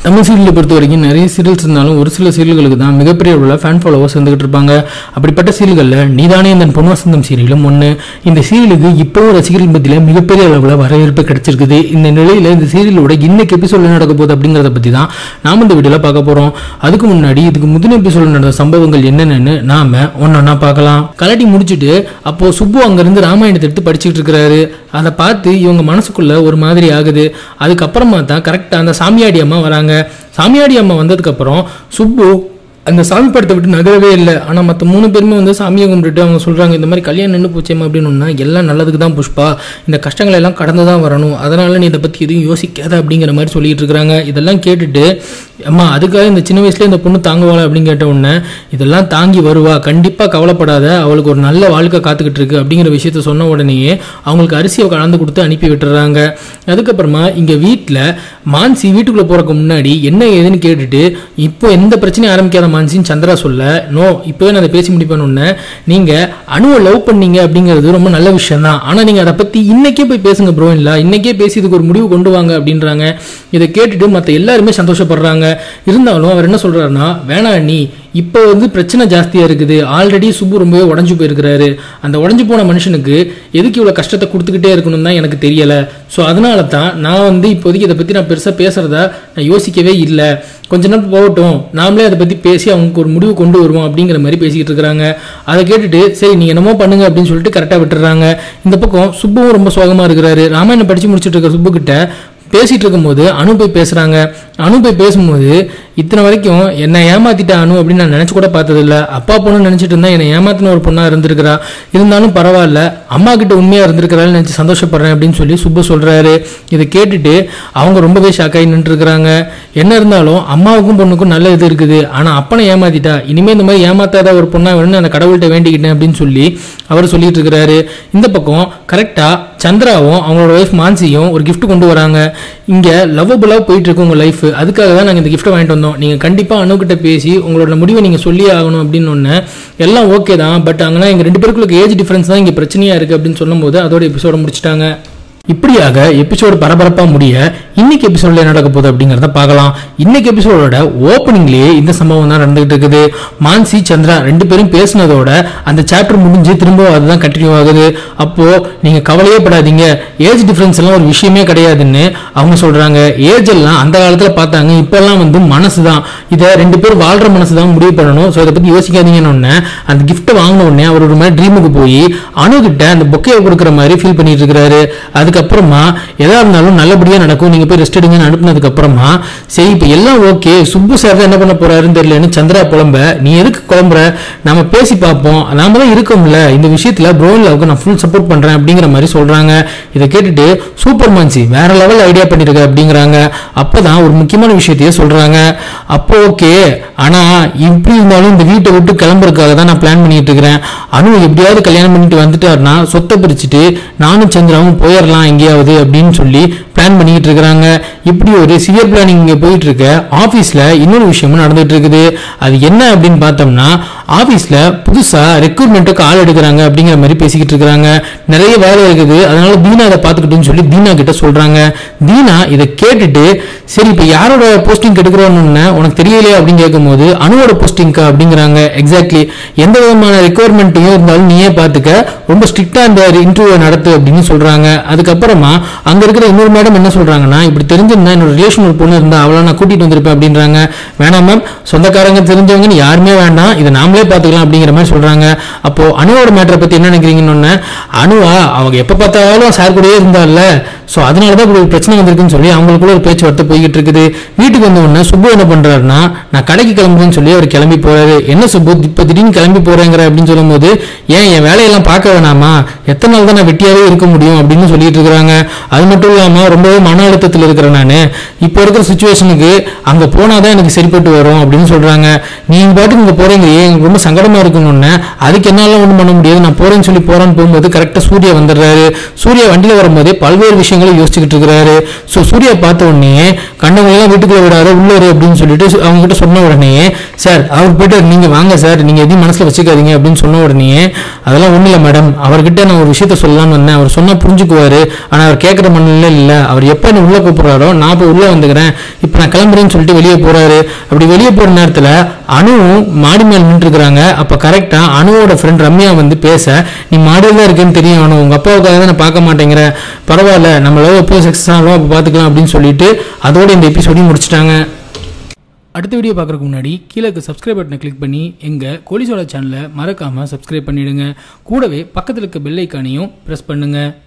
தமிழ் சீரியலை பொறுத்த வரைக்கும் நிறைய சீரியல்ஸ் இருந்தாலும் ஒரு சில சீரியல்களுக்கு தான் மிகப்பெரிய அளவில் ஃபேன் ஃபாலோவர்ஸ் வந்துகிட்டு இருப்பாங்க அப்படிப்பட்ட சீரியல்களில் நீதானே இந்த பொன் வசந்தம் சீரியலும் ஒன்று இந்த சீரியலுக்கு இப்போவும் ரசிகர்கள் மத்தியில் மிகப்பெரிய அளவில் வரவேற்பு கிடைச்சிருக்குது இந்த நிலையில் இந்த சீரியலோட இன்னைக்கு எபிசோட நடக்க போகுது அப்படிங்கிறத பற்றி தான் நாம் இந்த வீடியோவில் பார்க்க போகிறோம் அதுக்கு முன்னாடி இதுக்கு முந்தின எபிசோட நடந்த சம்பவங்கள் என்னென்னு நாம ஒன்றொன்னா பார்க்கலாம் கலட்டி முடிச்சுட்டு அப்போ சுப்பு அங்கேருந்து ராமாயணத்தை எடுத்து படிச்சுட்டு இருக்கிறாரு அதை பார்த்து இவங்க மனசுக்குள்ள ஒரு மாதிரி ஆகுது அதுக்கப்புறமா தான் கரெக்டாக அந்த சாமியாடி அம்மா வராங்க சாமியாடி அம்மா வந்ததுக்கப்புறம் சுப்பு அந்த சாமி படத்தை விட்டு நகரவே இல்லை ஆனால் மற்ற மூணு பேருமே வந்து சாமியை கும்பிட்டுட்டு அவங்க சொல்கிறாங்க இந்த மாதிரி கல்யாணம் நின்று போச்சேம்மா அப்படின்னு ஒன்றா எல்லாம் நல்லதுக்கு தான் புஷ்பா இந்த கஷ்டங்களை எல்லாம் கடந்து தான் வரணும் அதனால நீ இதை பற்றி எதுவும் யோசிக்காத அப்படிங்கிற மாதிரி சொல்லிட்டு இருக்கிறாங்க இதெல்லாம் கேட்டுட்டு அம்மா அதுக்காக இந்த சின்ன வயசுல இந்த பொண்ணு தாங்குவாளா அப்படின்னு கேட்ட உடனே இதெல்லாம் தாங்கி வருவா கண்டிப்பாக கவலைப்படாத அவளுக்கு ஒரு நல்ல வாழ்க்கை காத்துக்கிட்டு இருக்கு அப்படிங்கிற விஷயத்த சொன்ன உடனேயே அவங்களுக்கு அரிசியை கலந்து கொடுத்து அனுப்பி விட்டுறாங்க அதுக்கப்புறமா இங்கே வீட்டில் மான்சி வீட்டுக்குள்ளே போகிறக்கு முன்னாடி என்ன ஏதுன்னு கேட்டுட்டு இப்போ எந்த பிரச்சனையும் ஆரம்பிக்காத மான்சின்னு சந்திரா சொல்ல நோ இப்போவே நான் அதை பேசி முடிப்பேன்னு நீங்கள் அணுவை லவ் பண்ணீங்க அப்படிங்கிறது ரொம்ப நல்ல விஷயம் தான் ஆனால் நீங்கள் அதை பற்றி இன்னைக்கே போய் பேசுங்க ப்ரோ இல்லை இன்னைக்கே பேசி இதுக்கு ஒரு முடிவு கொண்டு வாங்க அப்படின்றாங்க இதை கேட்டுட்டு மற்ற எல்லாருமே சந்தோஷப்படுறாங்க இருந்தாலும் அவர் என்ன சொல்றாருன்னா வேணாம் நீ இப்போ வந்து பிரச்சனை ஜாஸ்தியாக இருக்குது ஆல்ரெடி சுப்பு ரொம்பவே உடஞ்சு போயிருக்கிறாரு அந்த உடஞ்சு போன மனுஷனுக்கு எதுக்கு இவ்வளோ கஷ்டத்தை கொடுத்துக்கிட்டே இருக்கணும் தான் எனக்கு தெரியலை ஸோ அதனால தான் நான் வந்து இப்போதைக்கு இதை பற்றி நான் பெருசாக பேசுகிறதா நான் யோசிக்கவே இல்லை கொஞ்ச நேரம் போகட்டும் நாமளே அதை பற்றி பேசி அவங்களுக்கு ஒரு முடிவு கொண்டு வருவோம் அப்படிங்கிற மாதிரி பேசிக்கிட்டு இருக்கிறாங்க அதை கேட்டுட்டு சரி நீங்கள் என்னமோ பண்ணுங்க அப்படின்னு சொல்லிட்டு கரெக்டாக விட்டுறாங்க இந்த பக்கம் சுப்புவும் ரொம்ப சோகமாக இருக்கிறாரு ராமாயணம் படித்து முடிச்சுட்டு இருக்க சுப்பு கிட்ட பேசிட்டு இருக்கும்போது அனு போய் பேசுறாங்க அனு போய் பேசும்போது இத்தனை வரைக்கும் என்னை ஏமாத்திட்ட அனு அப்படின்னு நான் நினைச்சு கூட பார்த்ததில்ல அப்பா பொண்ணு நினைச்சிட்டு இருந்தா என்னை ஏமாத்தின ஒரு பொண்ணா இருந்திருக்கிறா இருந்தாலும் பரவாயில்ல அம்மா கிட்ட உண்மையா இருந்திருக்கிறாள் நினைச்சு சந்தோஷப்படுறேன் அப்படின்னு சொல்லி சுப்பு சொல்றாரு இதை கேட்டுட்டு அவங்க ரொம்பவே ஷாக்காகி நின்று இருக்கிறாங்க என்ன இருந்தாலும் அம்மாவுக்கும் பொண்ணுக்கும் நல்ல இது இருக்குது ஆனா அப்பனை ஏமாத்திட்டா இனிமே இந்த மாதிரி ஏமாத்தாத ஒரு பொண்ணா வேணும்னு நான் கடவுள்கிட்ட வேண்டிக்கிட்டேன் அப்படின்னு சொல்லி அவர் சொல்லிட்டு இருக்கிறாரு இந்த பக்கம் கரெக்டா சந்திராவும் அவங்களோட ஒய்ஃப் மான்சியும் ஒரு gift கொண்டு வராங்க இங்க லவ்வபுளாக போயிட்டு இருக்கு உங்க லைஃப் அதுக்காக தான் நாங்கள் இந்த கிஃப்ட்டை வாங்கிட்டு வந்தோம் நீங்க கண்டிப்பா அணுகிட்ட பேசி உங்களோட முடிவை நீங்க சொல்லியே ஆகணும் அப்படின்னு ஒன்று எல்லாம் ஓகே தான் பட் அங்கன்னா எங்க ரெண்டு பேருக்குள்ள ஏஜ் டிஃபரன்ஸ் தான் இங்க பிரச்சனையா இருக்கு அப்படின்னு சொல்லும்போது அதோட எபிசோட முடிச்சிட்டாங்க இப்படியாக எபிசோடு பரபரப்பா முடிய இன்னைக்கு எபிசோட்ல என்ன நடக்க போகுது அப்படிங்கறத பார்க்கலாம் இன்னைக்கு எபிசோடோட ஓப்பனிங்லயே இந்த சம்பவம் தான் நடந்துகிட்டு இருக்குது மான்சி சந்திரா ரெண்டு பேரும் பேசினதோட அந்த சாப்டர் முடிஞ்சு திரும்ப அதுதான் கண்டினியூ ஆகுது அப்போ நீங்க கவலையே படாதீங்க ஏஜ் டிஃபரன்ஸ் எல்லாம் ஒரு விஷயமே கிடையாதுன்னு அவங்க சொல்றாங்க ஏஜ் எல்லாம் அந்த காலத்துல பார்த்தாங்க இப்பெல்லாம் வந்து மனசு தான் இதை ரெண்டு பேரும் வாழ்ற மனசு தான் முடிவு பண்ணணும் ஸோ இதை பத்தி யோசிக்காதீங்கன்னு உடனே அந்த கிஃப்ட்டை வாங்கின உடனே அவர் ஒரு மாதிரி ட்ரீமுக்கு போய் அணு கிட்ட அந்த பொக்கையை கொடுக்குற மாதிரி ஃபீல் பண்ணிட்டு இருக்கிறாரு அதுக்கப்புறமா எதா இருந்தாலும் நல்லபடியா நடக்கும் நீங்க போய் ரெஸ்ட் எடுங்கன்னு அனுப்புனதுக்கு அப்புறமா சரி இப்போ எல்லாம் ஓகே சுப்பு சார் தான் என்ன பண்ண போறாருன்னு தெரியலன்னு சந்திரா புலம்ப நீ எதுக்கு குழம்புற நாம பேசி பார்ப்போம் நாம தான் இருக்கோம்ல இந்த விஷயத்துல ப்ரோன் லவ்க்கு நான் ஃபுல் சப்போர்ட் பண்றேன் அப்படிங்கிற மாதிரி சொல்றாங்க இதை கேட்டுட்டு சூப்பர் மான்சி வேற லெவல் ஐடியா பண்ணிருக்க அப்படிங்கிறாங்க அப்பதான் ஒரு முக்கியமான விஷயத்தையே சொல்றாங்க அப்போ ஓகே ஆனா இப்படி இருந்தாலும் இந்த வீட்டை விட்டு கிளம்புறதுக்காக தான் நான் பிளான் பண்ணிட்டு இருக்கிறேன் அனு எப்படியாவது கல்யாணம் பண்ணிட்டு வந்துட்டாருன்னா சொத்தை பிரிச்சுட்டு நானும் சந்திராவும் போயிடலாம் எங்கேயாவது அப்படின்னு சொல்லி பிளான் பண்ணிட்டு இருக்கிறாங்க இப்படி ஒரு சிவியர் பிளானிங் இங்க போயிட்டு இருக்க ஆபீஸ்ல இன்னொரு விஷயமும் நடந்துட்டு இருக்குது அது என்ன அப்படின்னு பார்த்தோம்னா ஆபீஸ்ல புதுசா ரெக்ரூட்மெண்ட்டுக்கு ஆள் எடுக்கிறாங்க அப்படிங்கிற மாதிரி பேசிக்கிட்டு இருக்கிறாங்க நிறைய வேலை இருக்குது அதனால தீனா அதை பார்த்துக்கிட்டுன்னு சொல்லி தீனா கிட்ட சொல்றாங்க தீனா இதை கேட்டுட்டு சரி இப்போ யாரோட போஸ்டிங் எடுக்கிறோன்னு உனக்கு தெரியலையே அப்படின்னு கேட்கும்போது அணுவோட போஸ்டிங்க்கா அப்படிங்கிறாங்க எக்ஸாக்ட்லி எந்த விதமான ரெக்குவயர்மெண்ட்டையும் இருந்தாலும் நீயே பார்த்துக்க ரொம்ப ஸ்ட்ரிக்டா இந்த இன்டர்வியூ நடத்து அப்படின்னு சொல்றாங்க அதுக்கப்புறமா அங்க இருக்கிற இன்னொரு மேடம் என்ன சொல்றாங்கன்னா இப்படி தெரிஞ்சிருந்தா என்னோட ரிலேஷன் ஒரு பொண்ணு இருந்தா அவளை நான் கூட்டிட்டு வந்திருப்பேன் அப்படின்றாங்க வேணாம் மேம் சொந்தக்காரங்க தெரிஞ்சவங்கன்னு யாருமே வேண்டாம் இதை நாமளே பார்த்துக்கலாம் அப்படிங்கிற மாதிரி சொல்றாங்க அப்போ அணுவோட மேட்டரை பத்தி என்ன நினைக்கிறீங்கன்னு ஒண்ணு, அணுவா அவங்க எப்ப பார்த்தாலும் சார் கூடயே இருந்தால ஸோ அதனால தான் இப்படி ஒரு பிரச்சனை வந்திருக்குன்னு சொல்லி அவங்களுக்குள்ள ஒரு பேச்சுவார்த்தை போய்கிட்டு இருக்குது வீட்டுக்கு வந்த உடனே சுப்பு என்ன பண்றாருன்னா நான் கடைக்கு கிளம்புறேன்னு சொல்லி அவர் கிளம்பி போறாரு என்ன சுப்பு இப்போ திடீர்னு கிளம்பி போறேங்கிற அப்படின்னு சொல்லும்போது ஏன் என் வேலையெல்லாம் பார்க்க வேணாமா எத்தனை நாள் தான் நான் வெட்டியாவே இருக்க முடியும் அப்படின்னு சொல்லிட்டு இருக்கிறாங்க அது மட்டும் இல்லாம ரொம்பவே மன அழுத்தத்தில் இருக்கிறேன் நான் இப்போ இருக்கிற சுச்சுவேஷனுக்கு அங்க போனாதான் எனக்கு சரிப்பட்டு வரும் அப்படின்னு சொல்றாங்க நீங்க பாட்டுக்கு இங்க போறீங்க எனக்கு ரொம்ப சங்கடமா இருக்குன்னு அதுக்கு என்னால ஒண்ணும் பண்ண முடியாது நான் போறேன்னு சொல்லி போறேன்னு போகும்போது கரெக்டா சூர்யா வந்துடுறாரு சூர்யா வண்டியில வரும்போதே பல்வேறு விஷயங்கள் விஷயங்களை யோசிச்சுக்கிட்டு இருக்கிறாரு ஸோ சூர்யா பார்த்த உடனே கண்ணவங்களாம் வீட்டுக்குள்ள விடாத உள்ள இரு அப்படின்னு சொல்லிட்டு அவங்க கிட்ட சொன்ன உடனே சார் அவர் போயிட்டு நீங்க வாங்க சார் நீங்க எதையும் மனசுல வச்சுக்காதீங்க அப்படின்னு சொன்ன உடனே அதெல்லாம் ஒண்ணும் இல்லை மேடம் அவர்கிட்ட நான் ஒரு விஷயத்த சொல்லலாம்னு வந்தேன் அவர் சொன்னா புரிஞ்சுக்குவாரு ஆனா அவர் கேட்குற மண்ணில இல்ல அவர் எப்ப என்ன உள்ள கூப்பிடுறாரோ நான் இப்போ உள்ள வந்துக்கிறேன் இப்போ நான் கிளம்புறேன்னு சொல்லிட்டு வெளியே போறாரு அப்படி வெளியே போற நேரத்துல அணுவும் மாடி மேல் நின்று இருக்கிறாங்க அப்ப கரெக்டா அணுவோட ஃப்ரெண்ட் ரம்யா வந்து பேச நீ மாடியில் தான் இருக்கேன்னு தெரியும் அனு உங்க அப்பாவுக்காக தான் நான் பார்க்க மாட்டேங்கிற பரவாயில்ல நம்ம லவ் எப்போ சக்ஸஸ் ஆகும் அப்போ பார்த்துக்கலாம் அப்படின்னு சொல்லிட்டு அதோட இந்த எபிசோடையும் முடிச்சிட்டாங்க அடுத்த வீடியோ பார்க்குறதுக்கு முன்னாடி கீழே இருக்க சப்ஸ்கிரைப் பட்டனை கிளிக் பண்ணி எங்கள் கோலிசோட சேனலை மறக்காமல் சப்ஸ்கிரைப் பண்ணிடுங்க கூடவே பக்கத்தில் இருக்க பெல் ஐக்கானையும் ப்ரெஸ் பண்ணுங்கள்